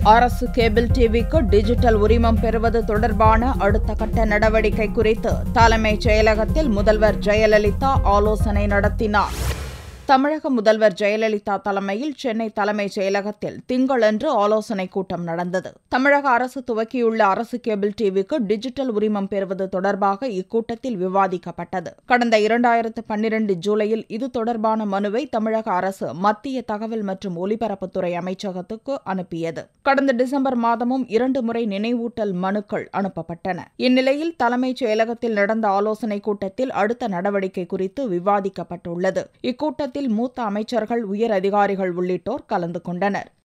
அரசு கேபிள் டிவிக்கு டிஜிட்டல் உரிமம் பெறுவது தொடர்பான அடுத்த கட்ட நடவடிக்கை குறித்து தலைமைச் செயலகத்தில் முதல்வர் ஜெயலலிதா ஆலோசனை நடத்தினார் தமிழக முதல்வர் ஜெயலலிதா தலைமையில் சென்னை தலைமைச் செயலகத்தில் திங்களன்று ஆலோசனைக் கூட்டம் நடந்தது தமிழக அரசு துவக்கியுள்ள அரசு கேபிள் டிவிக்கு டிஜிட்டல் உரிமம் பெறுவது தொடர்பாக இக்கூட்டத்தில் விவாதிக்கப்பட்டது கடந்த இரண்டாயிரத்து பன்னிரண்டு ஜூலையில் இது தொடர்பான மனுவை தமிழக அரசு மத்திய தகவல் மற்றும் ஒலிபரப்புத்துறை அமைச்சகத்துக்கு அனுப்பியது கடந்த டிசம்பர் மாதமும் இரண்டு முறை நினைவூட்டல் மனுக்கள் அனுப்பப்பட்டன இந்நிலையில் தலைமைச் செயலகத்தில் நடந்த ஆலோசனைக் கூட்டத்தில் அடுத்த நடவடிக்கை குறித்து விவாதிக்கப்பட்டுள்ளது இக்கூட்டத்தில் மூத்த அமைச்சர்கள் உயர் அதிகாரிகள் உள்ளிட்டோர் கலந்து கொண்டனர்